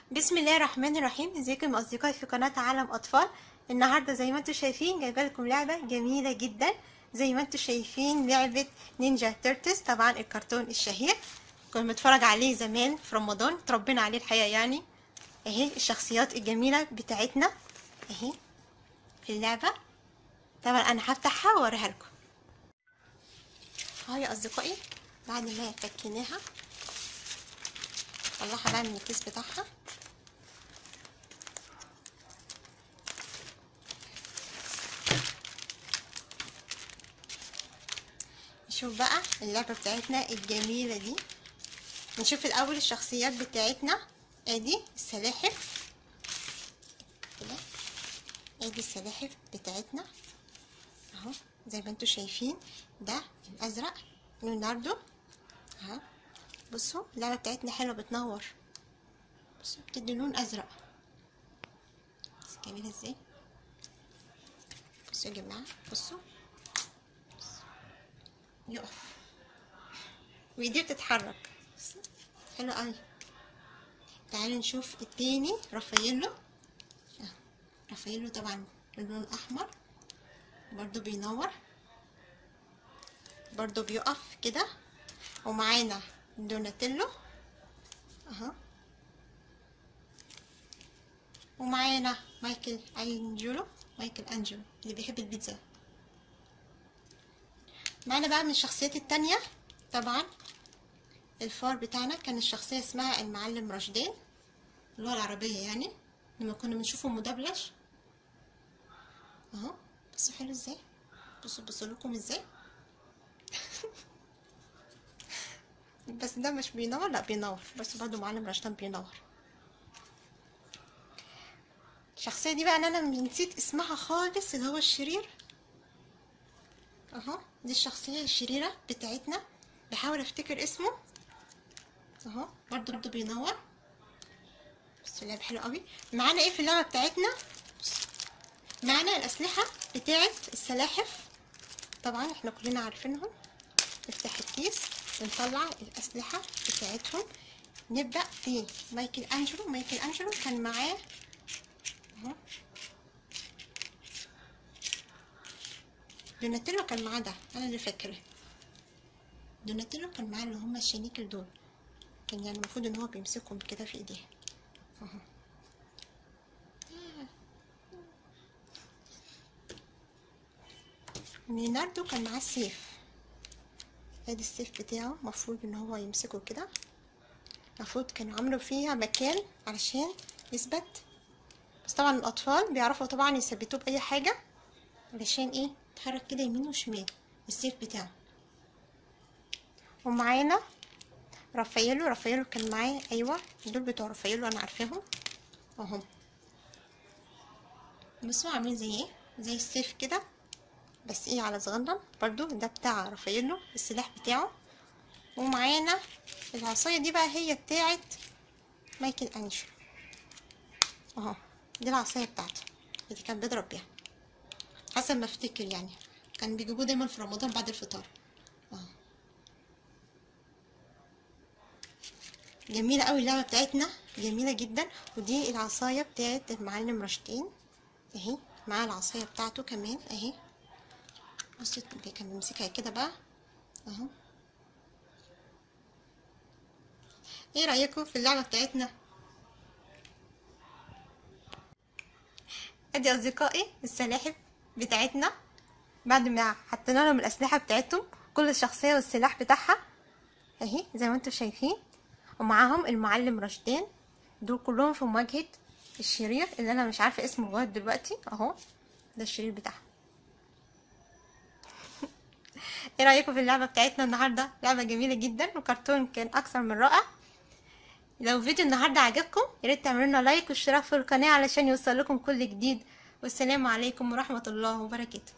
بسم الله الرحمن الرحيم ازيكم اصدقائي في قناه عالم اطفال النهارده زي ما انتم شايفين جايبه لكم لعبه جميله جدا زي ما انتم شايفين لعبه نينجا تيرتس طبعا الكرتون الشهير كنا بنتفرج عليه زمان في رمضان اتربينا عليه الحقيقه يعني اهي الشخصيات الجميله بتاعتنا اهي في اللعبه طبعا انا هفتحها واوريها لكم اهي يا اصدقائي بعد ما فكيناها طلعها بقى من الكيس بتاعها نشوف بقى اللعبة بتاعتنا الجميلة دي نشوف الأول الشخصيات بتاعتنا ادي السلاحف كده ادي السلاحف بتاعتنا اهو زي ما انتوا شايفين ده الأزرق ليوناردو اهو بصوا اللعبة بتاعتنا حلوة بتنور بصوا بتدي لون أزرق بس جميلة ازاي بصوا يا جماعة بصوا يقف وايديه بتتحرك حلو قوي تعالوا نشوف التاني رافاييلو رافاييلو طبعا اللون الاحمر برضو بينور برضو بيقف كده ومعانا دوناتيلو اهو ومعانا مايكل انجلو مايكل انجلو اللي بيحب البيتزا معانا بقى من الشخصيات التانية طبعا الفار بتاعنا كان الشخصية اسمها المعلم رشدان اللغة العربية يعني لما كنا بنشوفه مدبلج اهو بصوا حلو ازاي بصوا بصوا لكم ازاي بس ده مش بينور لا بينور بس برضو معلم رشدان بينور الشخصية دي بقى انا نسيت اسمها خالص اللي هو الشرير اهو دي الشخصية الشريرة بتاعتنا بحاول افتكر اسمه اهو برضو برضو بينور بس اللعبة حلو قوي معانا ايه في اللعبة بتاعتنا معانا الاسلحة بتاعت السلاحف طبعا احنا كلنا عارفينهم نفتح الكيس ونطلع الاسلحة بتاعتهم نبدأ في مايكل انجلو مايكل انجلو كان معاه اهو دوناتيلو كان معاه ده انا اللي فاكره دوناتيلو كان معاه اللي هما الشنيكل دول كان يعني المفروض ان هو بيمسكهم كده في ايديه اهو ليوناردو كان معاه السيف ادي السيف بتاعه المفروض ان هو يمسكه كده المفروض كانوا عملوا فيها مكان علشان يثبت بس طبعا الاطفال بيعرفوا طبعا يثبتوه باي حاجه علشان ايه يتحرك كده يمين وشمال السيف بتاعه ومعانا رافاييلو رافاييلو كان معاه ايوه دول بتوع رافاييلو انا عارفاهم اهم بصوا عاملين زي ايه زي السيف كده بس ايه على صغنن برضو ده بتاع رافاييلو السلاح بتاعه ومعانا العصايه دي بقى هي بتاعت مايكل انجلو اهو دي العصايه بتاعته اللي كان بيضرب بيها حسب ما افتكر يعني كان بيجيبوه دايما في رمضان بعد الفطار اه جميله قوي اللعبه بتاعتنا جميله جدا ودي العصايه بتاعت المعلم رشدين اهي معاه العصايه بتاعته كمان اهي بصوا كان بيمسكها كده بقى اهو ايه رايكم في اللعبه بتاعتنا ادي اصدقائي السلاحف بتاعتنا بعد ما حطينا لهم الاسلحه بتاعتهم كل شخصيه والسلاح بتاعها اهي زي ما انتم شايفين ومعاهم المعلم رشدان دول كلهم في مواجهه الشرير اللي انا مش عارفه اسمه لغايه دلوقتي اهو ده الشرير بتاعهم ايه رايكم في اللعبه بتاعتنا النهارده لعبه جميله جدا وكرتون كان اكثر من رائع لو فيديو النهارده عجبكم يا ريت تعملوا لنا لايك واشتراك في القناه علشان يوصل لكم كل جديد والسلام عليكم ورحمه الله وبركاته